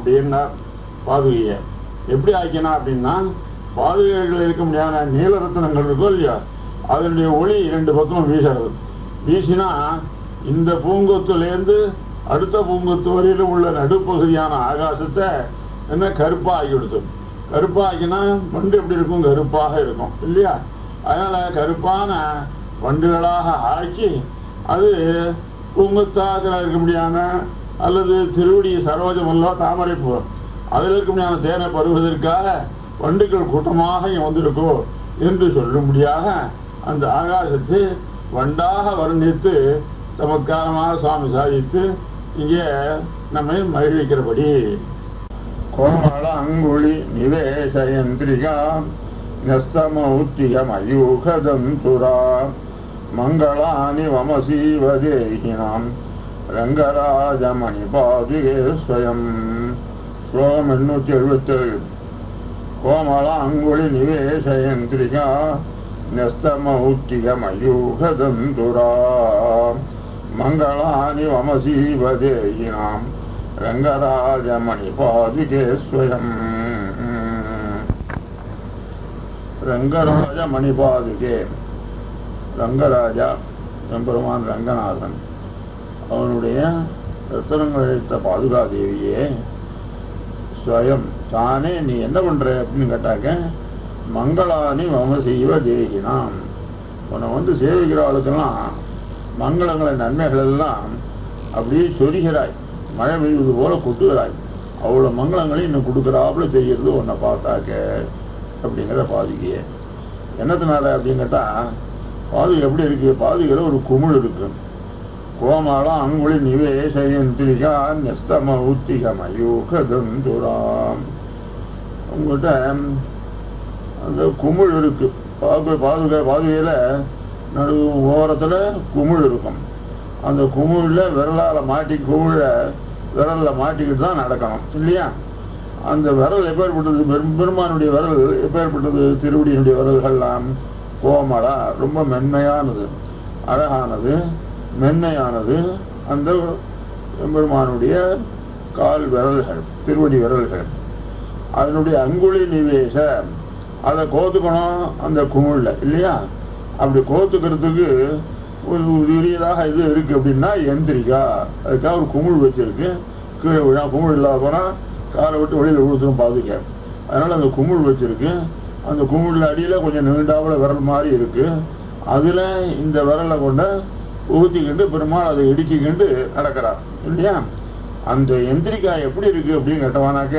அப்படின்னா பாதுகையை எப்படி ஆக்கினா அப்படின்னா பாதுகைகள் இருக்க முடியாத நீலரத்னங்கள் இருக்கோ இல்லையா அதனுடைய ஒளி இரண்டு பக்கமும் வீசுறது வீசினா இந்த பூங்கொத்துலேருந்து அடுத்த பூங்கொத்து வரையிலும் உள்ள நடுப்பகுதியான ஆகாசத்தை என்ன கருப்பாக ஆக்கி கொடுத்தோம் கருப்பாக ஆக்கினா வண்டு எப்படி இருக்கும் கருப்பாக இருக்கும் இல்லையா அதனால கருப்பான வண்டுகளாக ஆக்கி அது பூங்கொத்தாக இருக்க முடியாத அல்லது திருவடி சரோஜமல்லோ தாமரைப்பூ அதில் இருக்க முடியாத தேனை பருவதற்காக வண்டுகள் கூட்டமாக இங்கே வந்திருக்கோ என்று சொல்லும்படியாக அந்த ஆகாசத்தை வண்டாக வர்ணித்து சமத்காரமாக சுவாமி சாதித்து இங்கே நம்மை மகிழ்விக்கிறபடி கோமள அங்குழி நிவேசயந்திரிகா நஸ்தமௌத்திகமயூகதந்துரா மங்களானி வமசீவதேகினாம் ரங்கராஜமணி பாதுகே ஸ்வயம் ஸ்லோகம் எண்ணூற்றி எழுபத்தேழு கோமள அங்குழி நிவேசயந்திரிகா நஸ்தமௌத்திகமயூகதந்துரா மங்களானி வமசீவதேகினாம் ரங்கராஜமணி பாதுகே ஸ்வயம் ரங்கராஜ மணிபாதுகே ரங்கராஜா எம்பெருமான் ரங்கநாதன் அவனுடைய ரத்தனங்கள் அழைத்த பாதுகாதேவியே ஸ்வயம் தானே நீ என்ன பண்ற அப்படின்னு கேட்டாக்க மங்களானி மம செய்வ தேகினாம் உன்னை வந்து சேவிக்கிற ஆளுக்கெல்லாம் மங்களங்களை நன்மைகள் எல்லாம் அப்படியே சொரிகிறாய் மழை பெய்வது போல கொட்டுகிறாய் அவ்வளோ மங்களங்களை இன்னும் கொடுக்குறாப்புல செய்கிறது உன்னை பார்த்தாக்க அப்படிங்கிற பாதுகையை என்னத்தினால அப்படின்னு கேட்டால் பாதுகை எப்படி இருக்கு பாதுகையில் ஒரு குமிழ் இருக்கு கோமாளம் அங்குளி நிவேசயந்திரிகா நெஸ்தம ஊத்திக மயூக தந்துராம் உங்கள்கிட்ட அந்த குமிழ் இருக்கு பாது பாதுகை பாதுகையில் நடு ஓரத்தில் குமிழ் இருக்கும் அந்த குமிழில் விரலால் மாட்டி குமிழை விரலில் மாட்டிக்கிட்டு தான் நடக்கணும் இல்லையா அந்த விரல் எப்பேற்பட்டது பெரும் பெருமானுடைய விரல் எப்பேற்பட்டது திருவடியினுடைய விரல்கள்லாம் கோமலா ரொம்ப மென்மையானது அழகானது மென்மையானது அந்த பெருமானுடைய கால் விரல்கள் திருவடி விரல்கள் அதனுடைய அங்குழி நிவேச அதை கோத்துக்கணும் அந்த குமிழில் இல்லையா அப்படி கோத்துக்கிறதுக்கு ஒரு உரியதாக இது இருக்கு அப்படின்னா எந்திரிக்கா அதுக்காக ஒரு குமிழ் வச்சிருக்கு கீழே விழா குமிழ் இல்லாத போனால் காலை விட்டு வெளியில் விழுத்துரும் பாதுக்க அதனால் அந்த குமிழ் வச்சிருக்கு அந்த குமிழில் அடியில் கொஞ்சம் நீண்டாவில் விரல் மாதிரி இருக்கு அதில் இந்த விரலை கொண்டு ஊற்றிக்கிட்டு பெருமாள் அதை இடுக்கிக்கிண்டு நடக்கிறார் இல்லையா அந்த எந்திரிக்காய் எப்படி இருக்கு அப்படின்னு கேட்டவானாக்க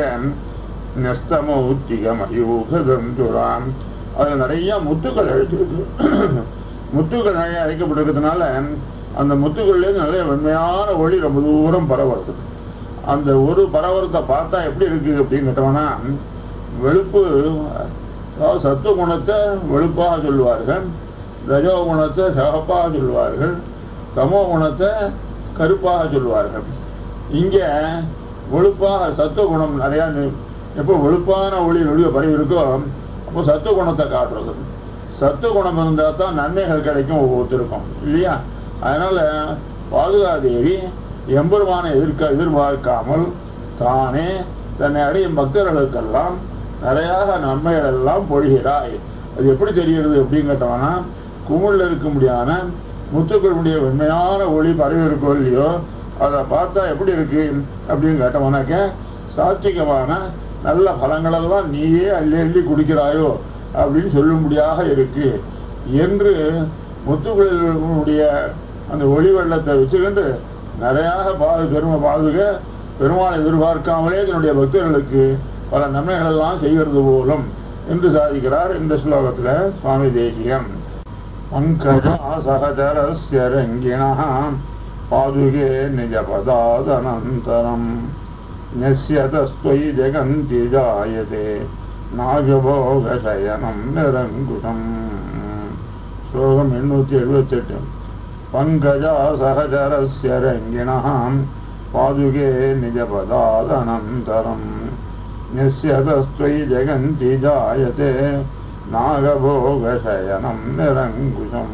நெஸ்தம ஊத்திகம் அயூகம் துராம் அதில் நிறைய முத்துக்கள் அழைச்சிருக்கு முத்துக்கள் நிறைய அழைக்கப்பட்டிருக்கிறதுனால அந்த முத்துக்கள்லேருந்து நிறைய வெண்மையான ஒளி ரொம்ப தூரம் பரவுறது அந்த ஒரு பரவரத்தை பார்த்தா எப்படி இருக்கு அப்படின்னு கேட்டோம்னா வெளுப்பு அதாவது சத்துவ குணத்தை வெளுப்பாக சொல்லுவார்கள் ரஜோ குணத்தை சிவப்பாக சொல்லுவார்கள் தமோ குணத்தை கருப்பாக சொல்லுவார்கள் இங்கே வெளுப்பாக சத்துவ குணம் நிறையா நி- எப்போ வெளுப்பான ஒளி நொழிய பரவி இருக்கோ அப்போ சத்துவ குணத்தை காட்டுறது சத்துவ குணம் இருந்தால் தான் நன்மைகள் கிடைக்கும் ஒவ்வொருத்தருக்கும் இல்லையா அதனால பாதுகாதேவி எம்பெருமானை எதிர்க்க எதிர்பார்க்காமல் தானே தன்னை அடையும் பக்தர்களுக்கெல்லாம் நிறையாக நன்மைகள் எல்லாம் பொழிகிறாய் அது எப்படி தெரிகிறது அப்படின்னு கேட்டோம்னா குமிழில் இருக்க முடியாத முத்துக்களுடைய வெண்மையான ஒளி பரவி இருக்கோ இல்லையோ அதை பார்த்தா எப்படி இருக்கு அப்படின்னு கேட்டோம்னாக்க சாத்விகமான நல்ல பலங்களெல்லாம் நீயே அள்ளி அள்ளி குடிக்கிறாயோ அப்படின்னு சொல்லும்படியாக இருக்கு என்று முத்துக்களுடைய அந்த ஒளி வெள்ளத்தை வச்சுக்கிண்டு நிறையாக பாது பெருமை பாதுக பெருமாளை எதிர்பார்க்காமலே தன்னுடைய பக்தர்களுக்கு பல நன்மைகள் எல்லாம் செய்கிறது போலும் என்று சாதிக்கிறார் இந்த ஸ்லோகத்துல சுவாமி தேசியம் பங்கஜா சகஜரஸ்ய ரங்கிணா பாதுகே நிஜபதாதனந்தரம் நெஸ்யதஸ்துவயி ஜெகந்தி ஜாயதே நாகபோகசயனம் நிரங்குஷம் ஸ்லோகம் எண்ணூற்றி எழுபத்தெட்டு பங்கஜா சகஜரஸ்ய ரங்கிணாம் பாதுகே நிஜபதாதனந்தரம் நிஸ்யதஸ்துவயி ஜெகந்தி ஜாயதே நாகபோகசயனம் நிரங்குஷம்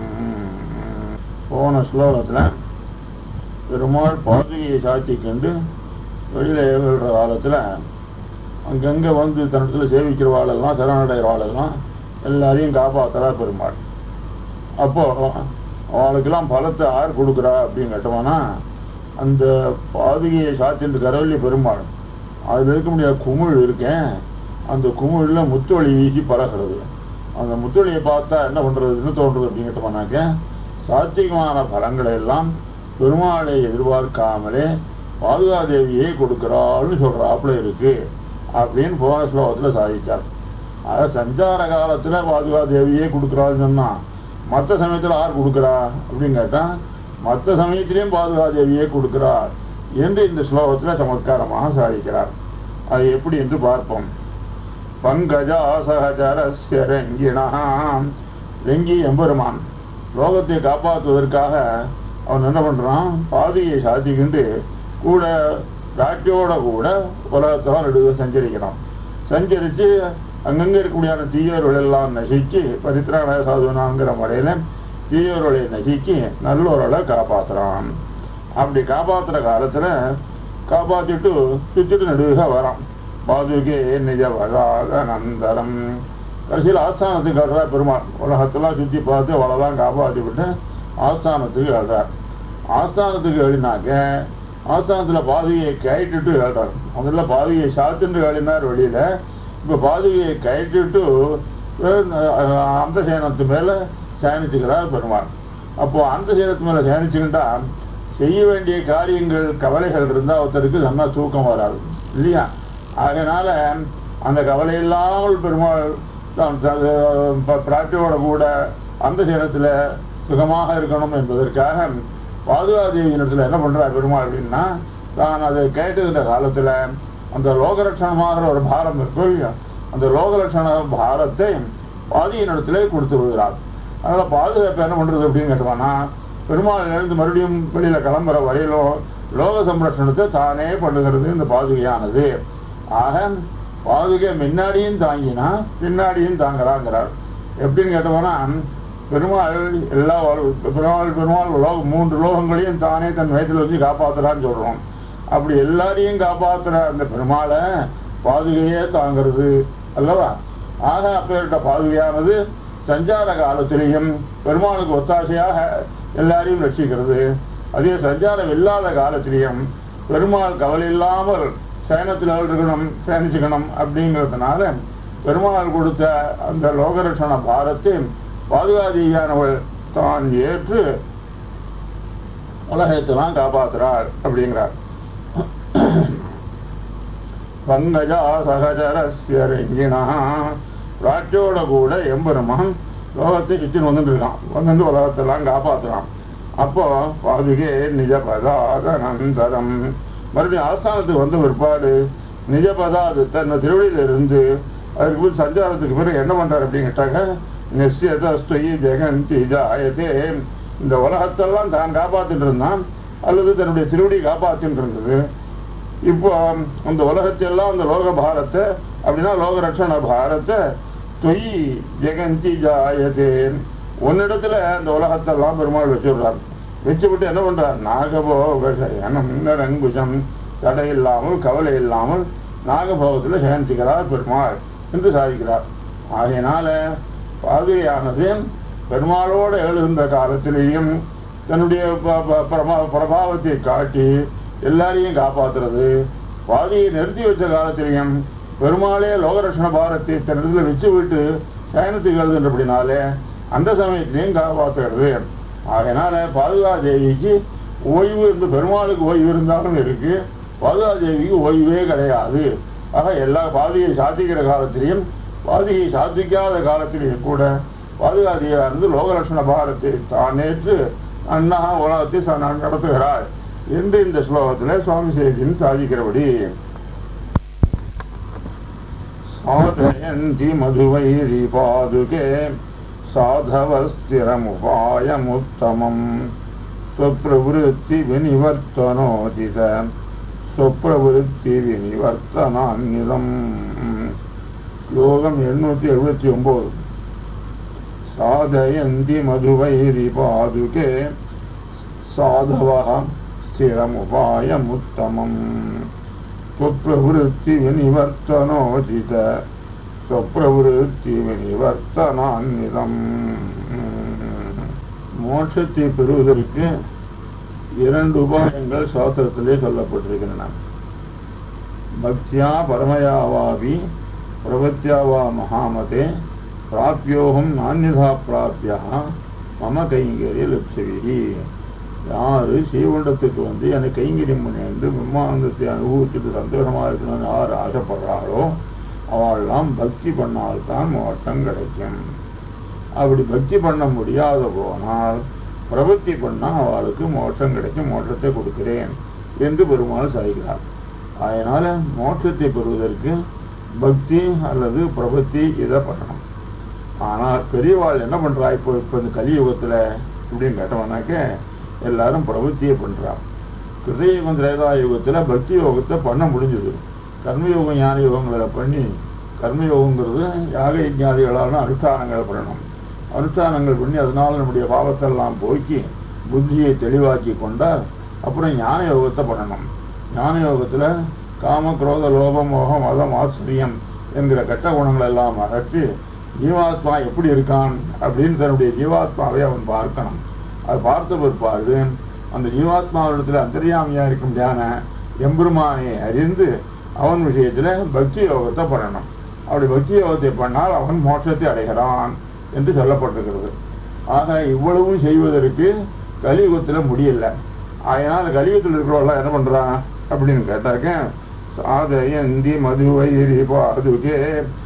போன ஸ்லோகத்தில் பெருமாள் பாதுகையை சாத்தி கொண்டு வெளியில் எழுதுற காலத்தில் அங்கங்கே வந்து தன்னத்தில் சேவிக்கிறவாளெல்லாம் சரணடைகிறவாளெல்லாம் எல்லாரையும் காப்பாற்றுறா பெருமாள் அப்போ அவளுக்கெல்லாம் பலத்தை யார் கொடுக்குறா அப்படின்னு கேட்டோம்னா அந்த பாதுகையை சாத்தின்ற கரவல்லி பெருமாள் அதில் இருக்க முடியாத குமிழ் இருக்கேன் அந்த குமிழில் முத்தொளி வீசி பழகிறது அந்த முத்தொளியை பார்த்தா என்ன பண்ணுறதுன்னு தோன்றுறது அப்படின்னு கேட்டோம்னாக்க சாத்திகமான பலங்களை எல்லாம் பெருமாளை எதிர்பார்க்காமலே பாதுகாதேவியே கொடுக்குறாள்னு சொல்கிறாப்புல இருக்கு அப்படின்னு போன ஸ்லோகத்தில் சாதித்தார் ஆக சஞ்சார காலத்தில் பாதுகாதேவியே கொடுக்குறாள்னு சொன்னால் மற்ற சமயத்தில் யார் கொடுக்குறா அப்படின்னு கேட்டால் மற்ற சமயத்திலையும் பாதுகாதேவியே கொடுக்கிறார் என்று இந்த ஸ்லோகத்தில் சமத்காரமாக சாதிக்கிறார் அது எப்படி என்று பார்ப்போம் பங்கஜா சகஜரஸ்ய ரங்கிணாம் ரெங்கி எம்பெருமான் லோகத்தை காப்பாற்றுவதற்காக அவன் என்ன பண்ணுறான் பாதியை சாத்திக்கிண்டு கூட ராட்டியோட கூட உலகத்தில் நடுவே சஞ்சரிக்கிறான் சஞ்சரித்து அங்கங்கே இருக்கக்கூடிய தீயவர்கள் எல்லாம் நசிச்சு பரித்திராண சாதுனாங்கிற முறையில் தீயவர்களை நசிச்சு நல்லோர்களை காப்பாற்றுறான் அப்படி காப்பாற்றுற காலத்தில் காப்பாற்றிட்டு சுற்றிட்டு நடுவே வரான் பாதுகே நிஜ வராத நந்தரம் கடைசியில் ஆஸ்தானத்துக்கு ஆடுறா பெருமாள் உலகத்தெல்லாம் சுற்றி பார்த்து அவ்வளோதான் காப்பாற்றி விட்டு ஆஸ்தானத்துக்கு ஆடுறார் ஆஸ்தானத்துக்கு எழுதினாக்க ஆஸ்தானத்தில் பாதுகையை கயிட்டுட்டு எழுறார் முதல்ல பாதுகையை சாத்துண்டு எழுதினார் வெளியில் இப்போ பாதுகையை கயிட்டுட்டு அந்த சேனத்து மேலே சேனிச்சுக்கிறார் பெருமாள் அப்போ அந்த சேனத்து மேலே சேனிச்சுக்கிட்டா செய்ய வேண்டிய காரியங்கள் கவலைகள் இருந்தால் ஒருத்தருக்கு நல்லா தூக்கம் வராது இல்லையா அதனால அந்த கவலை இல்லாமல் பெருமாள் தான் பிராட்டியோட கூட அந்த சேனத்தில் சுகமாக இருக்கணும் என்பதற்காக பாதுகாதேவியினத்தில் என்ன பண்ணுறார் பெருமாள் அப்படின்னா தான் அதை கேட்டுக்கிற காலத்தில் அந்த லோகரட்சணமாகிற ஒரு பாரம் இருக்கும் இல்லையா அந்த லோகலட்சண பாரத்தை பாதியினிடத்திலே கொடுத்து விடுகிறார் அதனால் பாதுகாப்பு என்ன பண்ணுறது அப்படின்னு கேட்டோம்னா பெருமாள் எழுந்து மறுபடியும் வெளியில் கிளம்புற வரையிலும் லோக சம்ரட்சணத்தை தானே பண்ணுகிறது இந்த பாதுகையானது ஆக பாதுகை முன்னாடியும் தாங்கினா பின்னாடியும் தாங்குறாங்கிறார் எப்படின்னு கேட்டோம்னா பெருமாள் எல்லா பெருமாள் பெருமாள் லோக மூன்று லோகங்களையும் தானே தன் வயத்தில் வச்சு காப்பாற்றுறான்னு சொல்கிறோம் அப்படி எல்லாரையும் காப்பாற்றுற அந்த பெருமாளை பாதுகையே தாங்கிறது அல்லவா ஆக அப்பேற்பட்ட பாதுகையானது சஞ்சார காலத்திலேயும் பெருமாளுக்கு ஒத்தாசையாக எல்லாரையும் ரட்சிக்கிறது அதே சஞ்சாரம் இல்லாத காலத்திலையும் பெருமாள் கவலை இல்லாமல் சயனத்தில் இருக்கணும் சேனிச்சுக்கணும் அப்படிங்கிறதுனால பெருமாள் கொடுத்த அந்த லோகரட்சண பாரத்தை பாதுகாதியானவள் தான் ஏற்று உலகத்தெல்லாம் காப்பாற்றுறார் அப்படிங்கிறார் பங்கஜா சகஜரஸ்ய ரங்கினா ராட்டியோட கூட எம்பெருமான் லோகத்தை சுற்றின்னு வந்துட்டு இருக்கான் வந்துட்டு உலகத்தெல்லாம் காப்பாற்றுறான் அப்போ பாதுகே நிஜ பதாத நந்தரம் மறுபடியும் ஆஸ்தானத்துக்கு வந்த பிற்பாடு நிஜ பதாது தன்னை திருவடியில இருந்து அதுக்கு போய் சஞ்சாரத்துக்கு பிறகு என்ன பண்றாரு அப்படின்னு கேட்டாங்க நிச்சயதஸ்துயி ஜெகந்தி ஜாயதே இந்த உலகத்தெல்லாம் தான் காப்பாத்திட்டு இருந்தான் அல்லது தன்னுடைய திருவடி காப்பாத்திட்டு இருந்தது இப்போ அந்த உலகத்தையெல்லாம் அந்த லோக பாரத்தை அப்படின்னா லோக ரட்சண பாரத்தை தொய் ஜெகந்தி ஜாயதே உன்னிடத்துல அந்த உலகத்தெல்லாம் பெருமாள் வச்சுடுறார் வச்சு விட்டு என்ன பண்றார் நாகபோகம் ரங்குஜம் தடை இல்லாமல் கவலை இல்லாமல் நாகபோகத்தில் சேந்திக்கிறார் பெருமாள் என்று சாதிக்கிறார் ஆகையினால பாதுகையானது பெருமாளோடு எழுந்த காலத்திலேயும் தன்னுடைய பிரபாவத்தை காட்டி எல்லாரையும் காப்பாத்துறது பாதியை நிறுத்தி வச்ச காலத்திலையும் பெருமாளே லோகரட்சண பாரத்தை தன்னிடத்தில் வச்சு விட்டு சயனத்துக்கு எழுதுன்றபடினாலே அந்த சமயத்திலையும் காப்பாற்றுகிறது அதனால பாதுகா தேவிக்கு ஓய்வு இருந்து பெருமாளுக்கு ஓய்வு இருந்தாலும் இருக்கு பாதுகா தேவிக்கு ஓய்வே கிடையாது ஆக எல்லா பாதியை சாத்திக்கிற காலத்திலையும் பாதியை சாத்திக்காத காலத்திலையும் கூட பாதுகா தேவியானது லோகலட்சண பாரத்தை தான் நேற்று அண்ணா உலகத்தை நடத்துகிறார் என்று இந்த ஸ்லோகத்தில் சுவாமி சேதின் சாதிக்கிறபடி சாதயந்தி மதுவைரி பாதுகே சாதவஸ்திரமுபாயமுத்தமம் ஸ்வப்பிரவருத்தி வினிவர்த்தனோதித ஸ்வப்பிரவருத்தி வினிவர்த்தனான்யுதம் ஸ்லோகம் எண்ணூற்றி எழுபத்தி ஒன்பது சாதயந்தி மதுவைரி பாதுகே சாதவ ஸ்திரமுபாயமுத்தமம் स्वप्रवृत्ति विनिवर्तनोचित स्वप्रवृत्ति வினிவர்த்தனான்விதம் மோட்சத்தை பெறுவதற்கு இரண்டு உபாயங்கள் சாஸ்திரத்திலே சொல்லப்பட்டிருக்கின்றன பக்தியா பரமயாவாபி பிரபத்தியாவா மகாமதே பிராப்பியோகம் நானியதா பிராப்பியா மம கைங்கரிய லட்சவி யாரு ஸ்ரீகுண்டத்துக்கு வந்து எனக்கு கைங்கரியம் பண்ணிட்டு பிரம்மானந்தத்தை அனுபவிச்சுட்டு சந்தோஷமா இருக்கணும்னு யார் ஆசைப்படுறாளோ அவள்லாம் பக்தி பண்ணால்தான் மோட்சம் கிடைக்கும் அப்படி பக்தி பண்ண முடியாத போனால் பிரபத்தி பண்ணால் அவளுக்கு மோட்சம் கிடைக்கும் மோட்சத்தை கொடுக்கிறேன் என்று பெருமாள் சாய்கிறார் அதனால மோட்சத்தை பெறுவதற்கு பக்தி அல்லது பிரபத்தி இதை பண்ணணும் ஆனால் பெரியவாள் என்ன பண்றா இப்போ இப்போ இந்த கலியுகத்தில் இப்படின்னு கேட்டவனாக்க எல்லாரும் பிரபத்தியை பண்றா கிருதயுகம் திரேதா யுகத்தில் பக்தி யோகத்தை பண்ண முடிஞ்சது கர்மயோகம் ஞான யோகங்களை பண்ணி கர்மயோகங்கிறது யாக யஜ்ஞாதிகளான அனுஷ்டானங்களை பண்ணணும் அனுஷ்டானங்கள் பண்ணி அதனால நம்முடைய பாவத்தெல்லாம் போக்கி புத்தியை தெளிவாக்கி கொண்டால் அப்புறம் ஞான யோகத்தை பண்ணணும் ஞான யோகத்தில் காம குரோத லோபம் மோகம் மதம் ஆச்சரியம் என்கிற கெட்ட குணங்கள் எல்லாம் அகற்றி ஜீவாத்மா எப்படி இருக்கான் அப்படின்னு தன்னுடைய ஜீவாத்மாவை அவன் பார்க்கணும் அது பார்த்த பிற்பாடு அந்த ஜீவாத்மாவிடத்தில் அந்தரியாமியா இருக்கும் தியான எம்பெருமானை அறிந்து அவன் விஷயத்துல பக்தி யோகத்தை பண்ணணும் அப்படி பக்தி யோகத்தை பண்ணால் அவன் மோட்சத்தை அடைகிறான் என்று சொல்லப்பட்டிருக்கிறது ஆக இவ்வளவும் செய்வதற்கு கலியுகத்துல முடியல அதனால் கலியுகத்தில் இருக்கிறவெல்லாம் என்ன பண்றான் அப்படின்னு கேட்டாக்க சாதயந்தி மதுவைரி பாதுகே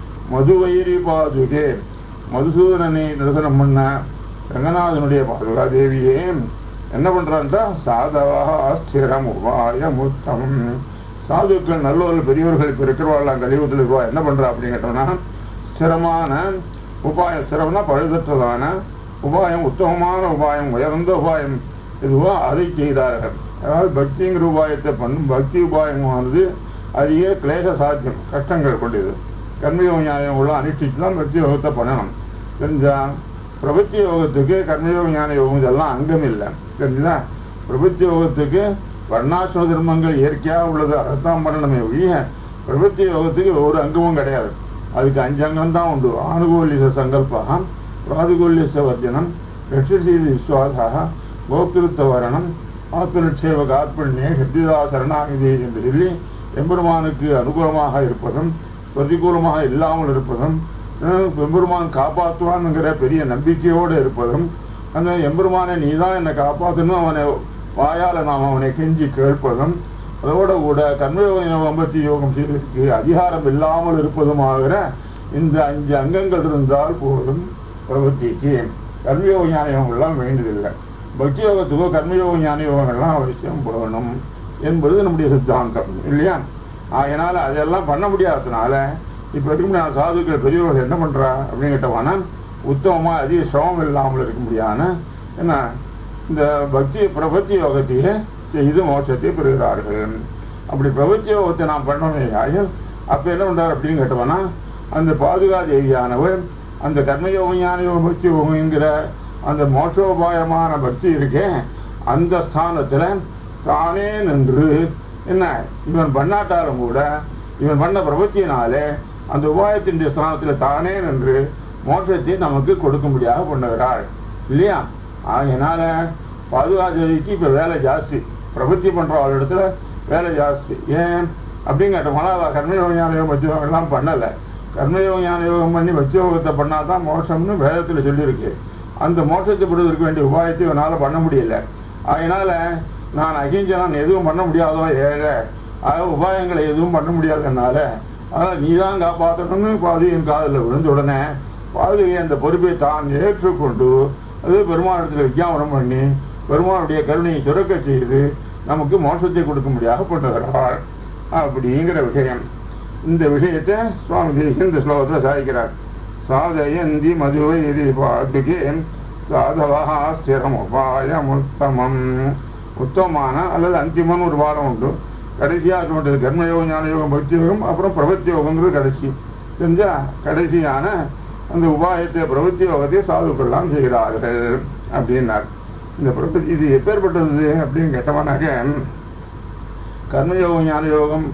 மதுவைரி பாதுகே மதுசூதனனை தரிசனம் பண்ண ரங்கநாதனுடைய பாதுகா தேவியே என்ன பண்றான்டா சாதவா ஸ்திரம் உபாயம் உத்தமம் சாதுக்கள் நல்லவர்கள் பெரியவர்கள் இப்போ இருக்கிறவாள்லாம் கலியுகத்தில் இருக்கவா என்ன பண்றா அப்படின்னு கேட்டோம்னா ஸ்திரமான உபாயம் ஸ்திரம்னா பழுதற்றதான உபாயம் உத்தமமான உபாயம் உயர்ந்த உபாயம் இதுவோ அதை செய்தார்கள் அதாவது பக்திங்கிற உபாயத்தை பண்ணும் பக்தி உபாயமானது அதிக கிளேச சாத்தியம் கஷ்டங்கள் கொண்டது கர்மயோக நியாயம் உள்ள அனுஷ்டிச்சு தான் பக்தி யோகத்தை பண்ணணும் தெரிஞ்சா பிரபத்தி யோகத்துக்கு கர்மயோக ஞான யோகம் இதெல்லாம் அங்கம் இல்லை தெரிஞ்சுதா பிரபத்தி யோகத்துக்கு வர்ணாசிரம தர்மங்கள் இயற்கையாக உள்ளது அதைத்தான் பண்ணணுமே ஒழிய பிரபத்தி யோகத்துக்கு ஒரு அங்கமும் கிடையாது அதுக்கு அஞ்சு அங்கம் தான் உண்டு ஆனுகூல்ய சங்கல்பம் பிராதிகூல்ய வர்ஜனம் லட்சசீல விஸ்வாசா கோபிருத்த வரணம் ஆத்மநிட்சேவக ஆத்மண்யே சத்திதா சரணாகிதி என்று சொல்லி எம்பெருமானுக்கு அனுகூலமாக இருப்பதும் பிரதிகூலமாக இல்லாமல் இருப்பதும் அஹ் எம்பெருமான் காப்பாற்றுவான்ங்கிற பெரிய நம்பிக்கையோடு இருப்பதும் அந்த எம்பெருமானை நீதான் என்னை காப்பாற்றணும் அவனை வாயால நாம் அவனை கெஞ்சி கேட்பதும் அதோட கூட கர்மயோகம் ஐம்பத்தி யோகம் செய்வதற்கு அதிகாரம் இல்லாமல் இருப்பதுமாகிற இந்த அஞ்சு அங்கங்கள் இருந்தால் போதும் பிரவர்த்திக்கு கர்மயோக ஞான யோகங்கள்லாம் வேண்டியதில்லை பக்தி யோகத்துக்கோ கர்மயோக ஞான யோகங்கள்லாம் அவசியம் போகணும் என்பது நம்முடைய சித்தாந்தம் இல்லையா அதனால அதெல்லாம் பண்ண முடியாததுனால இப்போ இருக்கும் நான் சாதுக்கள் பெரியவர்கள் என்ன பண்றா அப்படின்னு கேட்டவானா உத்தமமா அதிக சிரமம் இல்லாமல் இருக்க முடியாத என்ன இந்த பக்தி பிரபத்தி யோகத்தையே செய்து மோட்சத்தை பெறுகிறார்கள் அப்படி பிரபத்தி யோகத்தை நாம் பண்ணோமே ஆகிய அப்ப என்ன பண்றார் அப்படின்னு கேட்டவனா அந்த பாதுகா தேவியானவர் அந்த கர்மயோகம் ஞான யோகம் பக்தி யோகங்கிற அந்த மோட்சோபாயமான பக்தி இருக்கே அந்த ஸ்தானத்துல தானே நின்று என்ன இவன் பண்ணாட்டாலும் கூட இவன் பண்ண பிரபத்தியினாலே அந்த உபாயத்தின் ஸ்தானத்துல தானே நின்று மோட்சத்தை நமக்கு கொடுக்கும்படியாக பண்ணுகிறாள் இல்லையா அதனால பாதுகாதேவிக்கு இப்ப வேலை ஜாஸ்தி பிரபத்தி பண்ற இடத்துல வேலை ஜாஸ்தி ஏன் அப்படின்னு கேட்டோம்னா அவ கர்மயோக ஞான யோகம் பக்தி யோகம் எல்லாம் பண்ணல கர்மயோக ஞான யோகம் பண்ணி பக்தி யோகத்தை பண்ணாதான் மோட்சம்னு வேதத்துல சொல்லியிருக்கு அந்த மோட்சத்தை பெறுவதற்கு வேண்டிய உபாயத்தை இவனால பண்ண முடியல அதனால நான் அகிஞ்சனான் எதுவும் பண்ண முடியாதோ ஏழை ஆக உபாயங்களை எதுவும் பண்ண முடியாதனால அதனால் நீ தான் காப்பாற்றணும்னு பாதுகையின் காதில் விழுந்த உடனே பாதுகை அந்த பொறுப்பை தான் ஏற்றுக்கொண்டு அது பெருமானத்தில் விஞ்ஞாபனம் பண்ணி பெருமானுடைய கருணையை சுரக்க செய்து நமக்கு மோட்சத்தை கொடுக்கும்படியாக பண்ணுகிறாள் அப்படிங்கிற விஷயம் இந்த விஷயத்தை சுவாமி தேசிகன் இந்த ஸ்லோகத்தில் சாதிக்கிறார் சாதயந்தி மதுவை பாட்டுகே சாதவா ஸ்திரம் உபாயம் உத்தமம் உத்தமமான அல்லது அந்திமன் ஒரு வாரம் உண்டு கடைசியாக சொல்றது கர்மயோகம் ஞான யோகம் பக்தி யோகம் அப்புறம் பிரபத்தி யோகங்கிறது கடைசி தெரிஞ்சா கடைசியான அந்த உபாயத்தை பிரபத்தி யோகத்தை சாதுக்கெல்லாம் செய்கிறார்கள் அப்படின்னார் இந்த பிரபத்தி இது எப்பேற்பட்டது அப்படின்னு கேட்டவனாக்க கர்மயோகம் ஞான யோகம்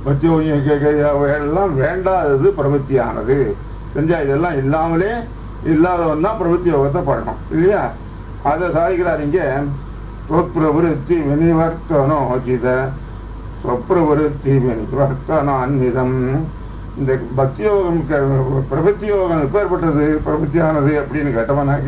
பக்தி எல்லாம் வேண்டாதது பிரபத்தியானது செஞ்சா இதெல்லாம் இல்லாமலே இல்லாதவன் தான் பிரபத்தி யோகத்தை பண்ணணும் இல்லையா அதை சாதிக்கிறார் இங்க சொற்பிரவருத்தி வினிவர்த்தனோஜித சொற்பிரவருத்தி வினிவர்த்தனான்விதம் இந்த பக்தி யோகம் க- பிரபத்தி யோகம் எப்பேற்பட்டது பிரபத்தியானது அப்படின்னு கேட்டவனாக்க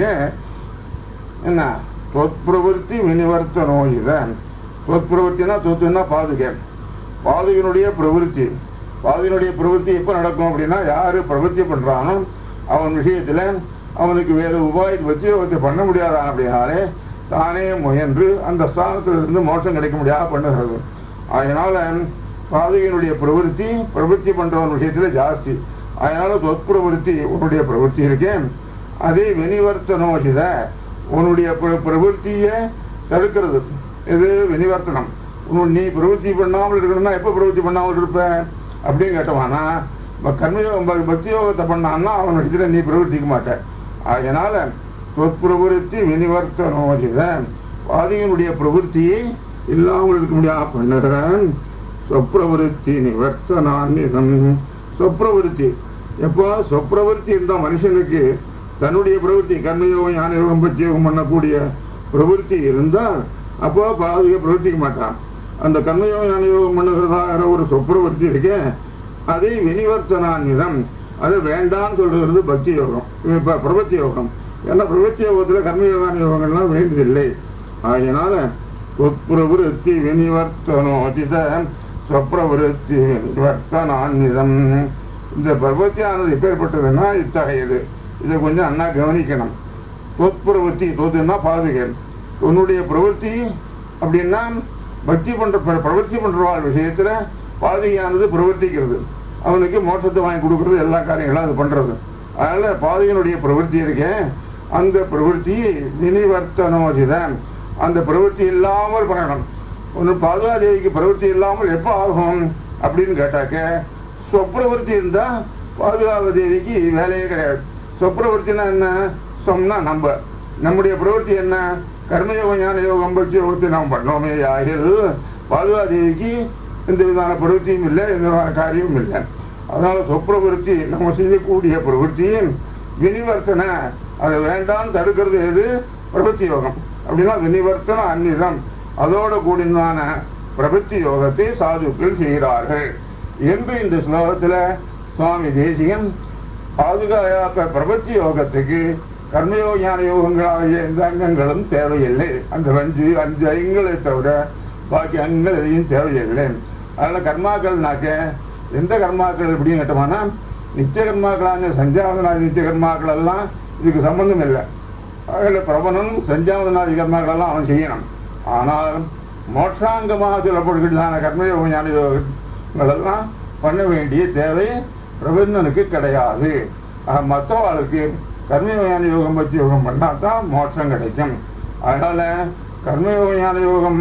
என்ன தொற்பிரவருத்தி வினிவர்த்தனோஜித தொற்பிரவருத்தினா தொத்துன்னா பாதுகை பாதுகனுடைய பிரவருத்தி பாதுகனுடைய பிரவருத்தி எப்போ நடக்கும் அப்படின்னா யாரு பிரவருத்தி பண்றானோ அவன் விஷயத்துல அவனுக்கு வேற உபாயத்தை வச்சு அவற்றை பண்ண முடியாதான் அப்படின்னாலே தானே முயன்று அந்த ஸ்தானத்துல இருந்து மோட்சம் கிடைக்க முடியாத பண்ணுகிறது அதனால பாதுகையினுடைய பிரவருத்தி பிரவருத்தி பண்றவன் விஷயத்துல ஜாஸ்தி அதனால தொற்பிரவருத்தி உன்னுடைய பிரவருத்தி இருக்கேன் அதே வினிவர்த்தனோசித உன்னுடைய பிர- பிரவருத்தியை தடுக்கிறது இது வினிவர்த்தனம் உன் நீ பிரவருத்தி பண்ணாமல் இருக்கணும்னா எப்போ பிரவருத்தி பண்ணாமல் இருப்ப அப்படின்னு கேட்டவானா ப- கர்மயோகம் ப- பக்தி யோகத்தை பண்ணான்னா அவன் இடத்துல நீ பிரவர்த்திக்க மாட்ட அதனால தொற்பிரவருத்தி வினிவர்த்தனோசித பாதியினுடைய பிரவருத்தியை இல்லாமல் இருக்க முடியாத பண்ணுறேன் சொப்ரவருத்தி நிவர்த்தனான்னிதம் சொப்ரவருத்தி எப்போ சொப்ரவருத்தி இருந்தால் மனுஷனுக்கு தன்னுடைய பிரவருத்தி கர்மயோகம் ஞான யோகம் பக்தி யோகம் பண்ணக்கூடிய பிரவருத்தி இருந்தால் அப்போ பாதியை பிரவர்த்திக்க மாட்டான் அந்த கர்மயோகம் ஞான யோகம் பண்ணுகிறதா ஒரு சொப்ரவருத்தி இருக்கே அதை வினிவர்த்தனான்னிதம் அது வேண்டான்னு சொல்றது பக்தி யோகம் இப்ப பிரபத்தி யோகம் ஏன்னா பிரபத்தி யோகத்துல கர்மயோகான யோகங்கள்லாம் வேண்டியதில்லை ஆகையினால உட்பிரவருத்தி வினிவர்த்தனோதித சொப்ரவருத்தி வினிவர்த்தனான்னிதம் இந்த பிரபத்தியானது எப்பேற்பட்டதுன்னா இத்தகையது இதை கொஞ்சம் அண்ணா கவனிக்கணும் தொத்பிரவர்த்தி தொதுன்னா பாதுகை உன்னுடைய பிரவர்த்தி அப்படின்னா பக்தி பண்ற பிர- பிரவர்த்தி பண்றவாள் விஷயத்துல பாதுகையானது பிரவர்த்திக்கிறது அவனுக்கு மோட்சத்தை வாங்கி கொடுக்கறது எல்லா காரியங்களும் அது பண்றது அதனால பாதுகையினுடைய பிரவர்த்தி இருக்கே அந்த பிரவர்த்தி வினிவர்த்தனோதிதான் அந்த பிரவர்த்தி இல்லாமல் பண்ணணும் ஒன்று பாதுகாதேவிக்கு பிரவர்த்தி இல்லாமல் எப்போ ஆகும் அப்படின்னு கேட்டாக்க சொப்ரவர்த்தி இருந்தா பாதுகாவ தேவிக்கு வேலையே கிடையாது சொப்ரவர்த்தினா என்ன சொம்னா நம்ம நம்முடைய பிரவர்த்தி என்ன கர்மயோகம் ஞான யோகம் பக்தி யோகத்தை நாம் பண்ணோமே ஆகியது பாதுகா தேவிக்கு எந்த விதமான பிரவൃத்தியும் இல்லை எந்த விதமான காரியமும் இல்லை அதனால சொப்ரவருத்தி நம்ம செய்யக்கூடிய பிரவೃத்தியின் வினிவர்த்தன அதை வேண்டாம் தடுக்கிறது எது பிரபத்தி யோகம் அப்படின்னா வினிவர்த்தன அந்நிதம் அதோட கூடினான பிரபத்தி யோகத்தை சாதுக்கள் செய்கிறார்கள் என்று இந்த ஸ்லோகத்துல சுவாமி தேசிகன் பாதுகாக்க பிரபத்தி யோகத்துக்கு கர்மயோக ஞான யோகங்களாகிய எந்த அங்கங்களும் தேவையில்லை அந்த அஞ்சு அஞ்சு ஐங்களை தவிர பாக்கி அங்கங்கள் எதையும் தேவையில்லை அதனால கர்மாக்கள்னாக்க எந்த கர்மாக்கள் எப்படின்னு கேட்டோம்னா நித்திய கர்மாக்களான சஞ்சாவதனாதி நித்திய கர்மாக்கள் எல்லாம் இதுக்கு சம்பந்தம் இல்லை அதில் பிரபலன் சஞ்சாவதனாதி கர்மாக்கள் எல்லாம் அவன் செய்யணும் ஆனால் மோட்சாங்கமாக சொல்லப்படுகிறதான கர்மயோக ஞான யோகங்கள் எல்லாம் பண்ண வேண்டிய தேவை பிரபந்தனுக்கு கிடையாது ஆக மற்றவாளுக்கு கர்மயோக ஞான யோகம் பற்றி யோகம் பண்ணா தான் மோட்சம் கிடைக்கும் அதனால கர்மயோக ஞான யோகம்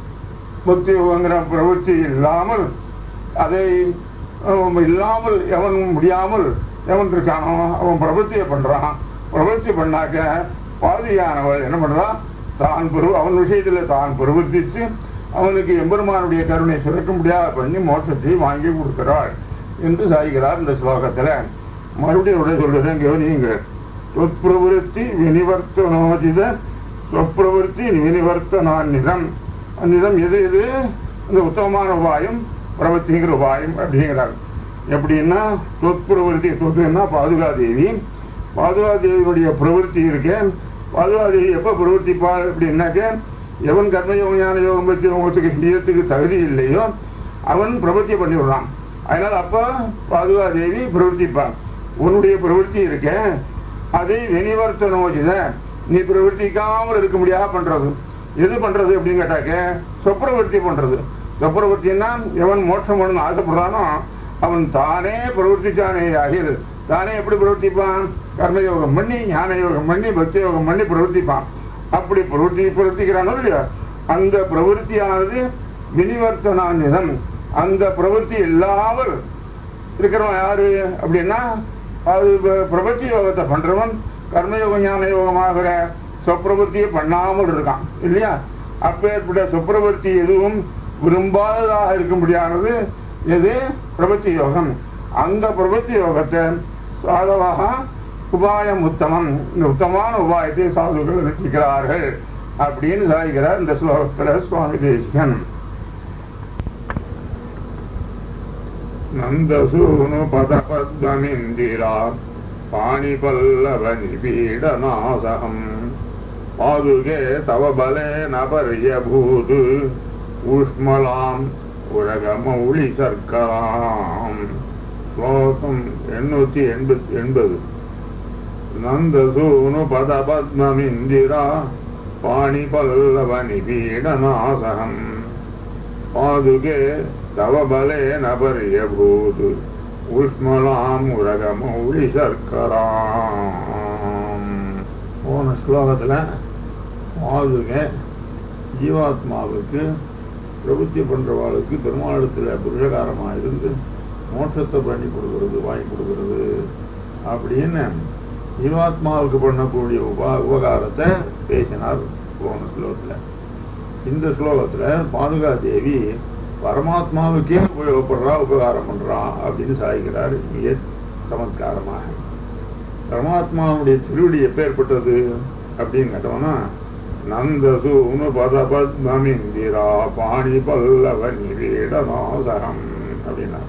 பக்தி யோகங்கிற பிரவೃತ್ತಿ இல்லாமல் அதை அஹ், இல்லாமல் எவன் முடியாமல் எவன் இருக்கானோ அவன் பிரவೃத்தியை பண்றான் பிரவೃತ್ತಿ பண்ணாக்க பாதியானவள் என்ன பண்றான் தான் பெரு அவன் விஷயத்துல தான் பிரவர்த்திச்சு அவனுக்கு எம்பெருமானுடைய கருணை சுரக்க முடியாத பண்ணி மோட்சத்தை வாங்கி கொடுக்கிறாள் என்று சாய்கிறார் இந்த ஸ்லோகத்துல மறுபடியும் உடைய சொல்றேன் கவனியுங்க தொற்பிரவருத்தி வினிவர்த்தனோதித சொற்பிரவருத்தி வினிவர்த்தனான்னிதம் அந்நிதம் எது எது இந்த உத்தமமான உபாயம் பிரவர்த்திங்கிற உபாயம் அப்படிங்கிறார் எப்படின்னா தொற்பிரவருத்தி தொத்துன்னா பாதுகாதேவி பாதுகாதேவியுடைய பிரவருத்தி இருக்கேன் பாதுகாதேவி எப்போ பிரவர்த்திப்பா அப்படின்னாக்க எவன் கர்மயோகம் ஞான யோகம் பற்றி யோகத்துக்கு செய்யறதுக்கு தகுதி இல்லையோ அவன் பிரவர்த்தி பண்ணி விடுறான் அதனால அப்போ பாதுகாதேவி பிரவர்த்திப்பான் உன்னுடைய பிரவருத்தி இருக்க அதை வெளிவர்த்தனோசித நீ பிரவர்த்திக்காமல் இருக்க முடியாத பண்றது எது பண்றது அப்படின்னு கேட்டாக்க சொப்ரவர்த்தி பண்றது சொப்ரவர்த்தின்னா எவன் மோட்சம் பண்ணணும்னு ஆசைப்படுறானோ அவன் தானே பிரவர்த்திச்சானே ஆகிறது தானே எப்படி பிரவர்த்திப்பான் கர்மயோகம் பண்ணி ஞான யோகம் பண்ணி பக்தி யோகம் பண்ணி பிரவர்த்திப்பான் அப்படி பிரவர்த்தி பிரவர்த்திக்கிறானோ இல்லையா அந்த பிரவருத்தியானது வினிவர்த்தனாநிதம் அந்த பிரவருத்தி இல்லாமல் இருக்கிறவன் யாரு அப்படின்னா அது ப- பிரபத்தி யோகத்தை பண்றவன் கர்மயோக ஞான யோகமாகிற சொப்பிரவர்த்தியை பண்ணாமல் இருக்கான் இல்லையா அப்பேற்பட்ட சொப்பிரவர்த்தி எதுவும் விரும்பாததாக இருக்க முடியாதது இது பிரபத்தி யோகம் அந்த பிரபத்தி யோகத்தை சாதவாக உபாயம் உத்தமம் இந்த உத்தமான உபாயத்தை சாதுகள் ரசிக்கிறார்கள் அப்படின்னு சாதிக்கிறார் இந்த ஸ்லோகத்தில் சுவாமி தேசிகன் நந்தசூனு பதபத்மமிந்திரா பாணிபல்லவ நிபீடநாசகம் பாதுகே தவ பலேன பர்யபூது ஊஷ்மலாம் உலகமௌளி சர்க்கராம் ஸ்லோகம் எண்ணூத்தி எண்பத்தி எண்பது நந்தசூனு பதபத்மமிந்திரா பாணிபல்லவ நிபீடநாசகம் பாதுகே தவ பலேன பர்யபூது உஷ்மலாம் உலகமௌளி சர்க்கராம் போன ஸ்லோகத்தில் பாதுகே ஜீவாத்மாவுக்கு பிரபுத்தி பண்றவாளுக்கு பெருமாளத்தில் புருஷகாரமாக இருந்து மோட்சத்தை பண்ணி கொடுக்கறது வாங்கி கொடுக்கறது அப்படின்னு ஜீவாத்மாவுக்கு பண்ணக்கூடிய உபா உபகாரத்தை பேசினார் போன ஸ்லோகத்தில் இந்த ஸ்லோகத்துல பாதுகா தேவி பரமாத்மாவுக்கே உபயோகப்படுறா உபகாரம் பண்றா அப்படின்னு சாதிக்கிறார் மிக சமத்காரமாக பரமாத்மாவுடைய திருவடி எப்பேற்பட்டது அப்படின்னு கேட்டோம்னா நந்தசூனு பதபத்மமிந்திரா பாணி பல்லவ நிவேடநாசகம் அப்படின்னா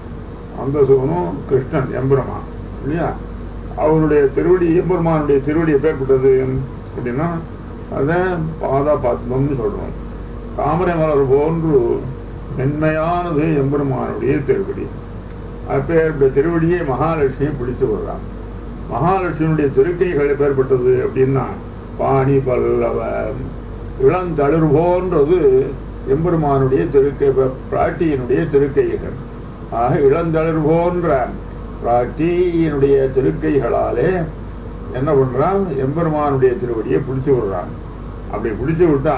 நந்தசூனும் கிருஷ்ணன் எம்பெருமா இல்லையா அவருடைய திருவடி எம்பெருமானுடைய திருவடி எப்பேற்பட்டது அப்படின்னா அதை பாதா பத்மம்னு சொல்றோம் தாமரை மலர் போன்று மென்மையானது எம்பெருமானுடைய திருவடி அப்பேற்பட்ட திருவடியை மகாலட்சுமி பிடித்து விடுறான் மகாலட்சுமியுடைய திருக்கைகள் எப்பேற்பட்டது அப்படின்னா பாணி பல்லவ இளந்தளிர் போன்றது எம்பெருமானுடைய திருக்கை பிராட்டியினுடைய திருக்கைகள் ஆக இளந்தளிர் போன்ற பிராட்டியினுடைய திருக்கைகளாலே என்ன பண்றான் எம்பெருமானுடைய திருவடியை பிடிச்சு விடுறான் அப்படி பிடிச்சு விட்டா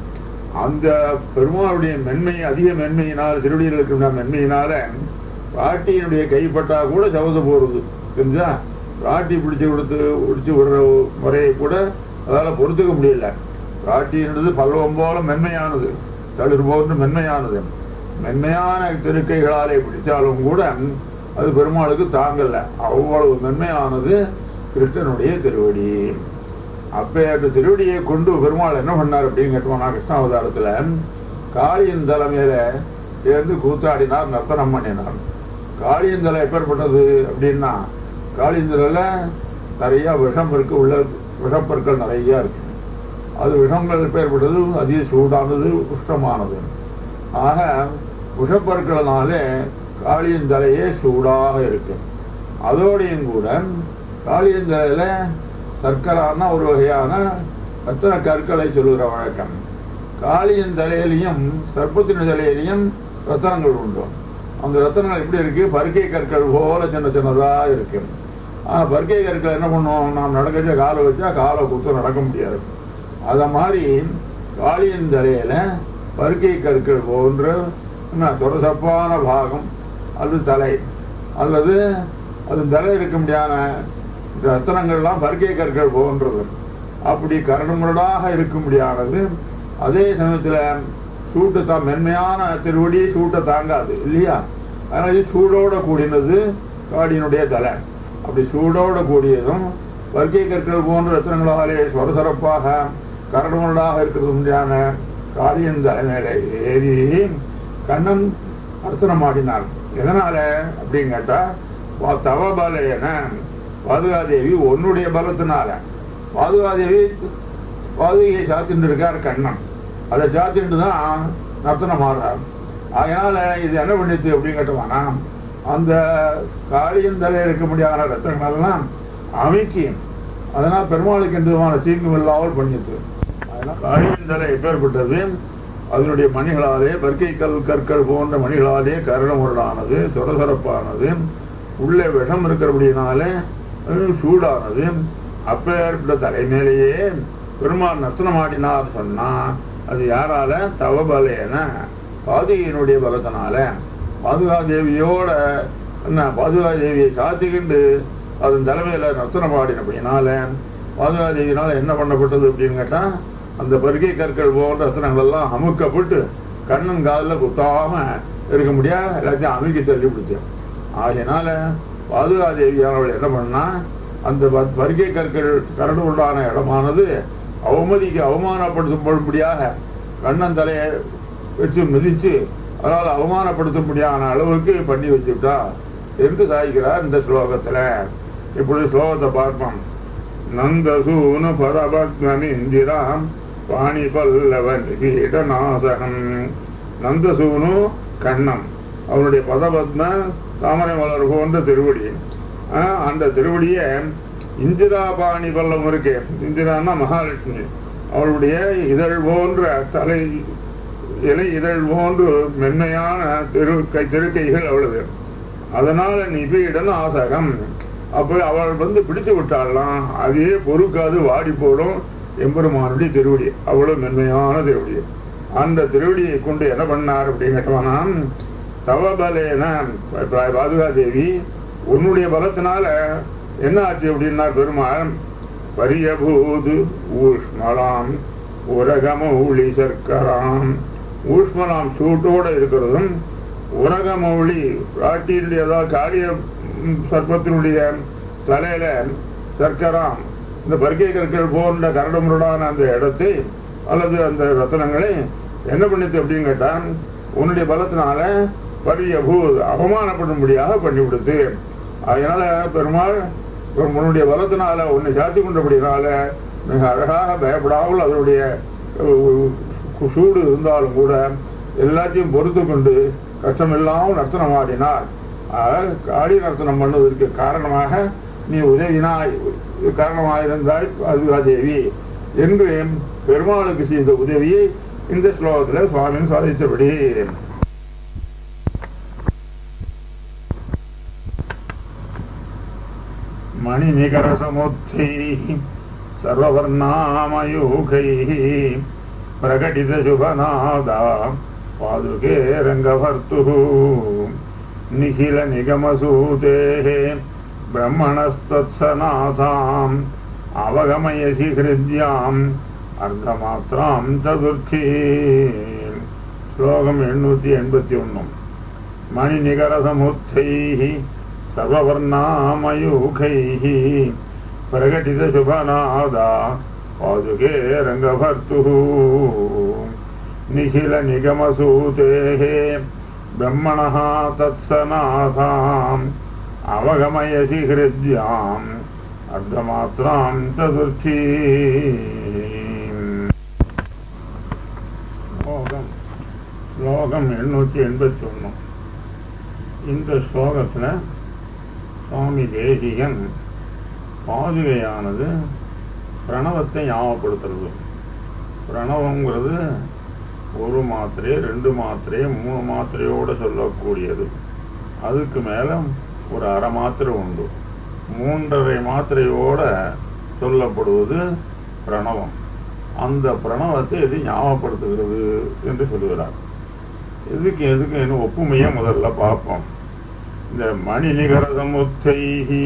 அந்த பெருமாளுடைய மென்மை அதிக மென்மையினால் திருவடியில் இருக்கின்ற மென்மையினால பிராட்டியினுடைய கைப்பட்டா கூட சவத போறது தெரிஞ்சா பிராட்டி பிடிச்சு கொடுத்து பிடிச்சு விடுற முறையை கூட அதால பொறுத்துக்க முடியல பிராட்டியினது பல்லவம் போல மென்மையானது தளிர் போன்று மென்மையானது மென்மையான திருக்கைகளாலே பிடிச்சாலும் கூட அது பெருமாளுக்கு தாங்கல அவ்வளவு மென்மையானது கிருஷ்ணனுடைய திருவடி அப்ப அந்த திருவடியை கொண்டு பெருமாள் என்ன பண்ணார் அப்படின்னு கேட்டோம்னா கிருஷ்ணாவதாரத்துல காளியின் தலைமையில சேர்ந்து கூத்தாடினார் நர்த்தனம் பண்ணினார் காளியின் தலை எப்பேற்பட்டது அப்படின்னா காளியின் தலையில நிறைய விஷம் இருக்கு உள்ள விஷப்பற்கள் நிறைய இருக்கு அது விஷங்கள் எப்பேற்பட்டது அதிக சூடானது உஷ்டமானது ஆக விஷப்பற்களினாலே காளியின் தலையே சூடாக இருக்கு அதோடையும் கூட காளியின் தலையில சர்க்கரான ஒரு வகையான ரத்தன கற்களை சொல்லுகிற வழக்கம் காளியின் தலையிலையும் சர்ப்பத்தின் தலையிலையும் ரத்தனங்கள் உண்டு அந்த ரத்தனங்கள் எப்படி இருக்கு பருக்கை கற்கள் போல சின்ன சின்னதா இருக்கு ஆனா பருக்கை கற்கள் என்ன பண்ணுவோம் நாம் நடக்கச்ச காலை வச்சா காலை குத்து நடக்க முடியாது அத மாதிரி காளியின் தலையில பருக்கை கற்கள் போன்ற என்ன சொரசப்பான பாகம் அது தலை அல்லது அது தலை இருக்க முடியாத ரத்தனங்கள்லாம் பருக்கை கற்கள் போன்றது அப்படி கரடுமுரடாக இருக்க முடியாதது அதே சமயத்துல சூட்டு தான் மென்மையான திருவடி சூட்டை தாங்காது இல்லையா அதனால இது சூடோட கூடினது காடியினுடைய தலை அப்படி சூடோட கூடியதும் வர்க்கை கற்கள் போன்ற ரத்தனங்களாலே சொரசொரப்பாக கரடுமுரடாக இருக்கிறது முடியான காளியின் தலைமையில ஏறி கண்ணன் அர்ச்சனம் ஆடினார் எதனால அப்படின்னு கேட்டா வா- தவபலேன பாதுகாதேவி உன்னுடைய பலத்தினால பாதுகாதேவி பாதுகையை சாத்திட்டு இருக்கார் கண்ணன் அதை சாத்திட்டு தான் நர்த்தனம் ஆடுறார் அதனால இது என்ன பண்ணிச்சு அப்படின்னு கேட்டோம்னா அந்த காளியின் தலையில் இருக்க முடியாத ரத்தனங்களெல்லாம் அமைக்கி அதனால் பெருமாளுக்கு எந்த விதமான தீங்கும் இல்லாமல் பண்ணிச்சு அதனால் காளியின் தலை எப்பேற்பட்டது அதனுடைய மணிகளாலே பற்கை கல் கற்கள் போன்ற மணிகளாலே கருணமுரடானது சொரசொரப்பானது உள்ளே விஷம் இருக்கிறபடினாலே அது சூடானது அப்பேற்பட்ட தலைமையிலேயே பெருமாள் நர்த்தனம் ஆடினார் சொன்னா அது யாரால தவபலேன பாதுகையினுடைய பலத்தினால பாதுகாதேவியோட என்ன பாதுகாதேவியை சாத்திக்கிண்டு அதன் தலைமையில நர்த்தனம் ஆடினபடினால பாதுகாதேவியினால என்ன பண்ணப்பட்டது அப்படின்னு கேட்டா அந்த பருகை கற்கள் போன்ற ரத்தனங்கள் எல்லாம் அமுக்கப்பட்டு கண்ணன் காதில் குத்தாம இருக்க முடியாது எல்லாத்தையும் அமைக்க தள்ளி பிடிச்சேன் ஆகையினால பாதுகாதேவி அவள் என்ன பண்ணா அந்த வ- வருகை கற்கள் கரடு உள்ளான இடமானது அவமதிக்கு அவமானப்படுத்தும்படியாக கண்ணன் தலையை வச்சு மிதிச்சு அதனால் அவமானப்படுத்தும்படியான அளவுக்கு பண்ணி வச்சுட்டா என்று சாய்க்கிறார் இந்த ஸ்லோகத்துல இப்படி ஸ்லோகத்தை பார்ப்போம் நந்தசூனு பரபத்மனிந்திராம் பாணி பல்லவன் கீடநாசகம் நந்தசூனு கண்ணம் அவனுடைய பதபத்ம தாமரை மலர் போன்ற திருவடி ஆஹ், அந்த திருவடிய இந்திரா பாணி பல்லம் இருக்கு இந்திரான்னா மகாலட்சுமி அவளுடைய இதழ் போன்ற தலை இலை இதழ் போன்று மென்மையான திரு கை திருக்கைகள் அவளது அதனால நிபீடன் ஆசகம் அப்ப அவள் வந்து பிடித்து விட்டாலாம் அதே பொறுக்காது வாடி போடும் எம்பெருமானுடைய திருவடி அவ்வளவு மென்மையான திருவடி அந்த திருவடியை கொண்டு என்ன பண்ணார் அப்படின்னு கேட்டோம்னா தவபலேன பாதுகாதேவி உன்னுடைய பலத்தினால என்ன ஆச்சு அப்படின்னார் பெருமாள் பரியபூது ஊஷ்மலாம் உரகமௌளி சர்க்கராம் ஊஷ்மலாம் சூட்டோட இருக்கிறதும் உரகமௌளி ராட்டியினுடைய அதாவது காரிய ம், சர்ப்பத்தினுடைய தலையில சர்க்கராம் இந்த பருக்கை கற்கள் போன்ற கரடுமுரடான அந்த இடத்தை அல்லது அந்த ரத்தனங்களை என்ன பண்ணிச்சு அப்படின்னு கேட்டா உன்னுடைய பலத்தினால பரிய பூ அவமானப்படும்படியாக பண்ணி விடுத்து அதனால பெருமாள் உன்னுடைய பலத்தினால உன்னை சாத்தி கொண்டபடினால மிக அழகாக பயப்படாமல் அதனுடைய அஹ், கு- சூடு இருந்தாலும் கூட எல்லாத்தையும் பொறுத்து கொண்டு கஷ்டமில்லாமல் நர்த்தனம் ஆடினார் ஆக, காளி நர்த்தனம் பண்ணுவதற்கு காரணமாக நீ உதவினாய் காரணமாயிருந்தாய் பாதுகாதேவி என்று பெருமாளுக்கு செய்த உதவியை இந்த ஸ்லோகத்தில் சுவாமியின் சாதித்தபடி मणिनिकरसमुत्थैः सर्ववर्णामयूखैः प्रकटितशुभनादा पादुके रङ्गभर्तुः निखिलनिगमसूतेः ब्रह्मणस्तत्सनाथाम् अवगमयसि हृद्याम् अर्धमात्रां चतुर्थी श्लोकम् एण्णूति एण्पति ஒன்றும் मणिनिकरसमुत्थैः सर्ववर्णामयूखैः प्रकटितशुभनादा पादुके रङ्गभर्तुः निखिलनिगमसूतेः ब्रह्मणः तत्सनाथाम् अवगमयसि हृद्याम् अर्धमात्रां चतुर्थी ஸ்லோகம் ஸ்லோகம் எண்ணூற்றி எண்பத்தி ஒன்று இந்த ஸ்லோகத்தில் சுவாமி தேசிகன் பாதுகையானது பிரணவத்தை ஞாபகப்படுத்துறது பிரணவங்கிறது ஒரு மாத்திரை ரெண்டு மாத்திரை மூணு மாத்திரையோடு சொல்லக்கூடியது அதுக்கு மேலே ஒரு அரை மாத்திரை உண்டு மூன்றரை மாத்திரையோட சொல்லப்படுவது பிரணவம் அந்த பிரணவத்தை இது ஞாபகப்படுத்துகிறது என்று சொல்லுகிறார் இதுக்கு எதுக்கு என்ன ஒப்புமையை முதல்ல பார்ப்போம் இந்த மணிநிகர சமுத்தைஹி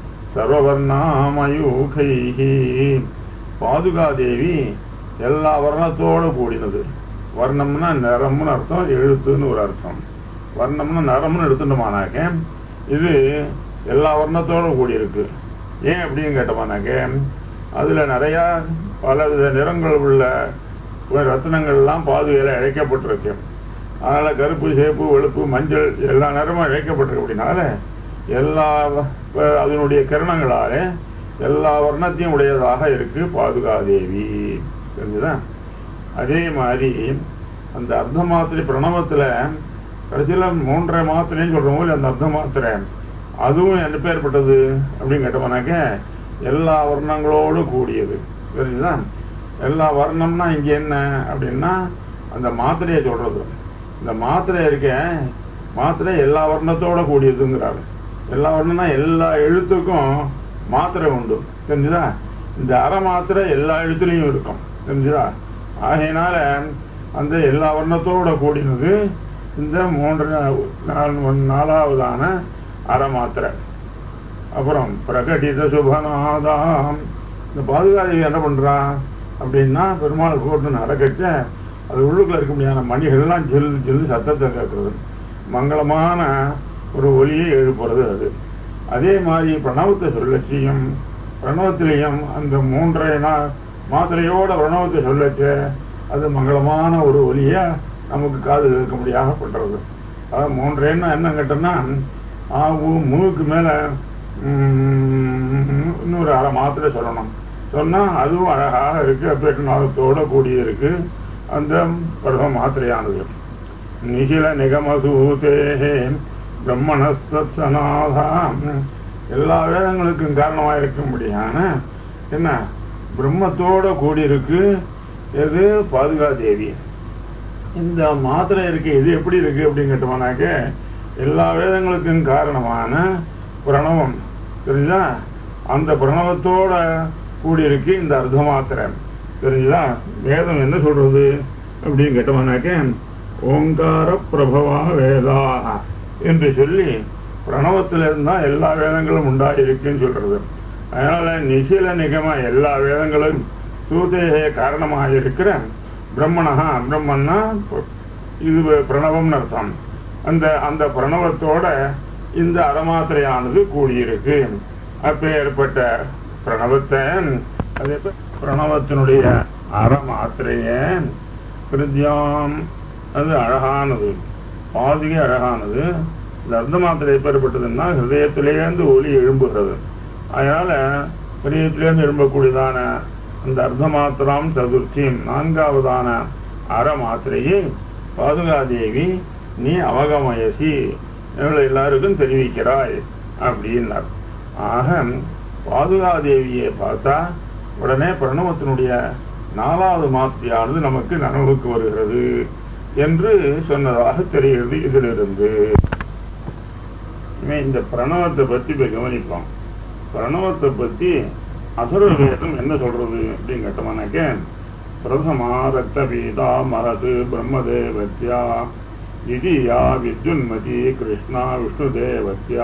சர்வவர்ணாமயூகைஹி பாதுகாதேவி எல்லா வர்ணத்தோடு கூடினது வர்ணம்னா நிறம்னு அர்த்தம் எழுத்துன்னு ஒரு அர்த்தம் வர்ணம்னா நிறம்னு எடுத்துட்டோமானாக்க இது எல்லா வர்ணத்தோடு கூடியிருக்கு ஏன் அப்படின்னு கேட்டோமானாக்க அதில் நிறையா பலவித நிறங்கள் உள்ள ரத்தினங்கள்லாம் பாதுகையில் இழைக்கப்பட்டிருக்கு அதனால் கருப்பு சேப்பு வெளுப்பு மஞ்சள் எல்லா நிறமும் இழைக்கப்பட்டிருக்கு அப்படின்னால எல்லா இப்ப அதனுடைய கிரணங்களால எல்லா வர்ணத்தையும் உடையதாக இருக்கு பாதுகாதேவி தெரிஞ்சுதா அதே மாதிரி அந்த அர்த்த மாத்திரை பிரணவத்தில் கடைசியில் மூன்றரை மாத்திரைன்னு சொல்கிறோம் போது அந்த அர்த்த மாத்திரை அதுவும் என்ன பேர்பட்டது அப்படின்னு கேட்டோம்னாக்க எல்லா வர்ணங்களோடு கூடியது தெரிஞ்சுதா எல்லா வர்ணம்னா இங்கே என்ன அப்படின்னா அந்த மாத்திரையை சொல்கிறது இந்த மாத்திரை இருக்க மாத்திரை எல்லா வர்ணத்தோட கூடியதுங்கிறாரு எல்லா வர்ணம்னா எல்லா எழுத்துக்கும் மாத்திரை உண்டு தெரிஞ்சுதா இந்த அரை மாத்திரை எல்லா எழுத்துலையும் இருக்கும் தெரிஞ்சுதா ஆகையினால அந்த எல்லா வர்ணத்தோட கூடினது இந்த மூன்று நாலு- நாலாவதான அரை மாத்திரை அப்புறம் பிரகடித சுபநாதாம் இந்த பாதுகாதேவி என்ன பண்றா அப்படின்னா பெருமாள் போட்டு நடக்கச்ச அது உள்ளுக்குள்ள இருக்க முடியாத மணிகள்லாம் ஜில் ஜில் சத்தத்தை கேட்கறது மங்களமான ஒரு ஒலியை எழுப்புறது அது அதே மாதிரி பிரணவத்தை சொல்லச்சியும் பிரணவத்திலையும் அந்த மூன்றரை நாள் மாத்திரையோட பிரணவத்தை சொல்லச்ச அது மங்களமான ஒரு ஒலியை நமக்கு காது கேட்க முடியாம பண்றது அதாவது மூன்றேன்னா என்ன கேட்டோம்னா ஆ ஊ மூக்கு மேலே இன்னொரு அரை மாத்திரை சொல்லணும் சொன்னா அதுவும் அழகாக இருக்கு அப்பேட்டு நாளத்தோட கூடி இருக்கு அந்த பிரதம மாத்திரையானது நிகில நிகமசூதேஹே பிரம்மணஸ்தத் சனாதாம் எல்லா வேதங்களுக்கும் காரணமாக இருக்கும்படியான என்ன பிரம்மத்தோட கூடி இருக்கு எது பாதுகா தேவி இந்த மாத்திரை இருக்கு இது எப்படி இருக்கு அப்படின்னு கேட்டோம்னாக்க எல்லா வேதங்களுக்கும் காரணமான பிரணவம் தெரிஞ்சா அந்த பிரணவத்தோட கூடியிருக்கு இந்த அர்த்த மாத்திரை தெரிஞ்சுதா வேதம் என்ன சொல்றது அப்படின்னு கேட்டோம்னாக்க ஓங்கார பிரபவா வேதா என்று சொல்லி பிரணவத்திலிருந்து தான் எல்லா வேதங்களும் உண்டாயிருக்குன்னு சொல்றது அதனால நிகில நிகம எல்லா வேதங்களும் சூதேக காரணமாக இருக்கிற பிரம்மணா பிரம்மன்னா இது பிரணவம்னு அர்த்தம் அந்த அந்த பிரணவத்தோட இந்த அறமாத்திரையானது கூடியிருக்கு அப்பேற்பட்ட பிரணவத்தை அது எப்ப பிரணவத்தினுடைய அறமாத்திரைய பிரத்யாம் அது அழகானது பாதிகை அழகானது இந்த அர்த்த மாத்திரை எப்பேற்பட்டதுன்னா ஹிருதயத்திலேருந்து ஒலி எழும்புகிறது அதனால ஹிருதயத்திலேருந்து எழும்பக்கூடியதான அந்த அர்த்த மாத்திரம் சதுர்த்தியும் நான்காவதான அற மாத்திரையை பாதுகாதேவி நீ அவகமயசி இவங்களை எல்லாருக்கும் தெரிவிக்கிறாய் அப்படின்னார் ஆக பாதுகாதேவியை பார்த்தா உடனே பிரணவத்தினுடைய நாலாவது மாத்திரையானது நமக்கு நனவுக்கு வருகிறது என்று சொன்னதாக தெரிகிறது இதிலிருந்து இனிமே இந்த பிரணவத்தை பத்தி இப்ப கவனிப்போம் பிரணவத்தை பத்தி அசுரவேதம் என்ன சொல்றது அப்படின்னு கேட்டோம்னாக்க பிரதமா ரத்த பீதா மகது பிரம்மதேவத்யா द्वितीया विद्युन्मती कृष्णा विष्णुदेवत्या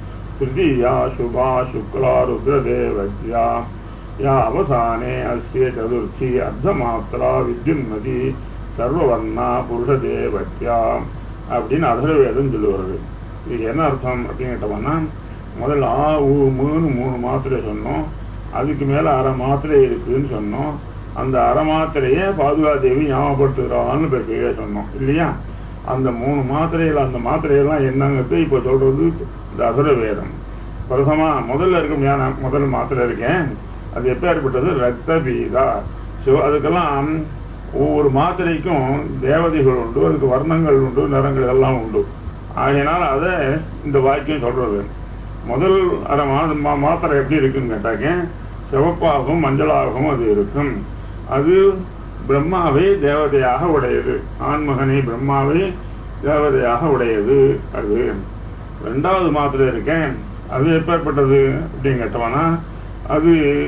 तृतीया शुभा शुक्ला रुद्रदेवत्या या अवसाने अस्य चतुर्थी अर्धमात्रा विद्युन्मती சர்வவர்ணா புருஷதேவத்யா அப்படின்னு அதர்வேதம் சொல்லுவார்கள் இது என்ன அர்த்தம் அப்படின்னு கேட்டோம்னா முதல்ல ஆ ஊ மூணு மூணு மாத்திரை சொன்னோம் அதுக்கு மேல அரை மாத்திரை இருக்குன்னு சொன்னோம் அந்த அரை மாத்திரையே பாதுகாதேவி ஞாபகப்படுத்துகிறான்னு இப்ப கீழே சொன்னோம் இல்லையா அந்த மூணு மாத்திரையில் அந்த மாத்திரையெல்லாம் என்னங்கிறது இப்போ சொல்றது இந்த அசுர வேதம் பிரசமா முதல்ல இருக்க முடியாத முதல் மாத்திரை இருக்கேன் அது எப்போ ஏற்பட்டது ரத்த பீதா ஸோ அதுக்கெல்லாம் ஒவ்வொரு மாத்திரைக்கும் தேவதைகள் உண்டு அதுக்கு வர்ணங்கள் உண்டு நிறங்கள் எல்லாம் உண்டு ஆகையினால் அதை இந்த வாக்கியம் சொல்றது முதல் அரை மா மா- மாத்திரை எப்படி இருக்குன்னு கேட்டாக்க சிவப்பாகவும் மஞ்சளாகவும் அது இருக்கும் அது பிரம்மாவை தேவதையாக உடையது ஆண்மகனை பிரம்மாவை தேவதையாக உடையது அது ரெண்டாவது மாத்திரை இருக்கேன் அது எப்பேற்பட்டது அப்படின்னு கேட்டோம்னா அது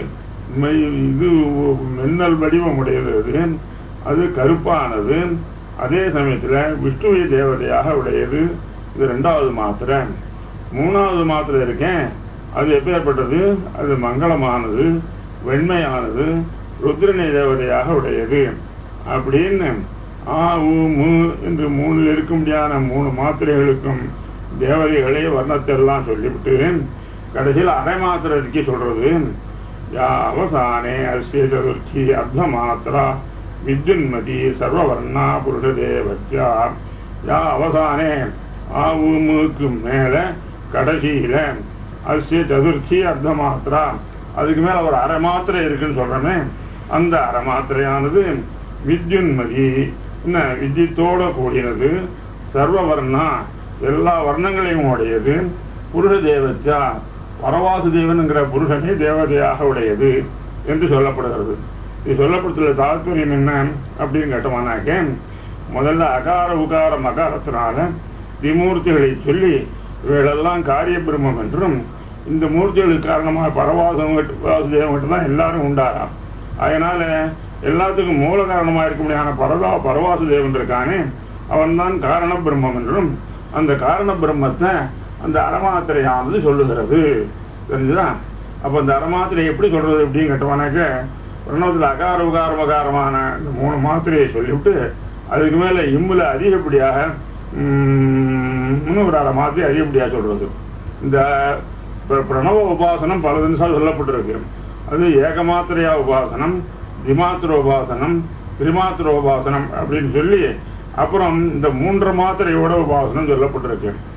மெய் இது மின்னல் வடிவம் உடையது அது அது கருப்பானது அதே சமயத்தில் விஷ்ணுவை தேவதையாக உடையது இது ரெண்டாவது மாத்திரை மூணாவது மாத்திரை இருக்கேன் அது எப்பேற்பட்டது அது மங்களமானது வெண்மையானது ருத்ரனை தேவதையாக உடையது அப்படின்னு ஆ உ மு என்று மூணில் இருக்க முடியாத மூணு மாத்திரைகளுக்கும் தேவதைகளே வர்ணத்தெல்லாம் சொல்லிவிட்டு கடைசியில் அரை மாத்திரைக்கு சொல்றது யா அவசானே அஸ்ய சதுர்த்தி அர்த்த மாத்திரா வித்யுன்மதி சர்வவர்ணா புருஷதேவத்யா யா அவசானே ஆ உ முக்கு மேல கடைசியில அஸ்ய சதுர்த்தி அர்த்த மாத்திரா அதுக்கு மேல ஒரு அரை மாத்திரை இருக்குன்னு சொல்றமே அந்த அரை மாத்திரையானது வித்யுன்மதி என்ன வித்யத்தோட கூடியது சர்வவர்ணா எல்லா வர்ணங்களையும் உடையது புருஷ தேவத்யா பரவாசு தேவனுங்கிற புருஷனே தேவதையாக உடையது என்று சொல்லப்படுகிறது இது சொல்லப்படுத்துள்ள தாத்பரியம் என்ன அப்படின்னு கேட்டோம்னாக்க முதல்ல அகார உகார மகாரத்தினால திமூர்த்திகளை சொல்லி இவைகளெல்லாம் காரிய பிரம்மம் என்றும் இந்த மூர்த்திகளுக்கு காரணமாக பரவாசம் வாசுதேவன் தான் எல்லாரும் உண்டாராம் அதனால எல்லாத்துக்கும் மூல காரணமாக இருக்க முடியாத பரதா பரவாசுதேவன் இருக்கானே அவன் தான் காரண பிரம்மம் என்றும் அந்த காரண பிரம்மத்தை அந்த அறமாத்திரையானது சொல்லுகிறது தெரிஞ்சுதா அப்போ அந்த அறமாத்திரை எப்படி சொல்றது அப்படின்னு கேட்டோம்னாக்க பிரணவத்தில் அகார உகார மகாரமான இந்த மூணு மாத்திரையை சொல்லிவிட்டு அதுக்கு மேலே இம்முல அதிகப்படியாக உம், உபாசனம்னு ஒரு அரை மாற்றி அறியப்படியா சொல்றது இந்த பிர- பிரணவ உபாசனம் பல தினசாக சொல்லப்பட்டிருக்கு அது ஏகமாத்திரையா உபாசனம் திமாத்திர உபாசனம் திரிமாத்திர உபாசனம் அப்படின்னு சொல்லி அப்புறம் இந்த மூன்று மாத்திரையோட உபாசனம் சொல்லப்பட்டிருக்கு